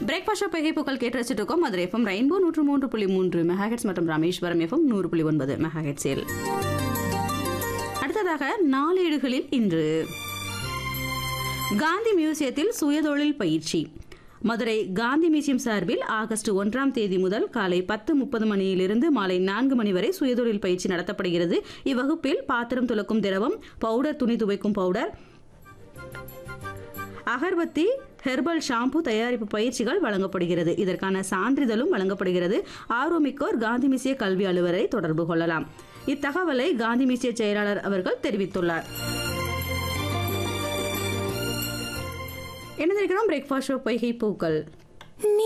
breakfast show புகழ் கேட்டு வச்சுட்டு இருக்கோம் மதுரை எஃப்எம் ரெயின்போ நூற்று மூன்று புள்ளி மூன்று மெகாஹெட்ஸ் மற்றும் ராமேஸ்வரம் எஃப்எம் நூறு புள்ளி ஒன்பது மெகாஹெட்ஸில் அடுத்ததாக நாளேடுகளில் இன்று காந்தி மியூசியத்தில் சுயதொழில் பயிற்சி மதுரை காந்தி மியூசியம் சார்பில் ஆகஸ்ட் ஒன்றாம் தேதி முதல் காலை பத்து முப்பது மணியிலிருந்து மாலை நான்கு மணி வரை சுயதொழில் பயிற்சி நடத்தப்படுகிறது இவ்வகுப்பில் பாத்திரம் துலக்கும் திரவம் பவுடர் துணி துவைக்கும் பவுடர் அகர்பத்தி ஹெர்பல் ஷாம்பு தயாரிப்பு பயிற்சிகள் வழங்கப்படுகிறது இதற்கான சான்றிதழும் வழங்கப்படுகிறது ஆர்வமிக்கோர் காந்தி மியூசிய கல்வி அலுவலரை தொடர்பு கொள்ளலாம் இத்தகவலை காந்தி மியூசிய செயலாளர் அவர்கள் தெரிவித்துள்ளார் என்ன பிரேக்ஃபாஸ்ட் ஷோ பொய்கை பூக்கள் நீ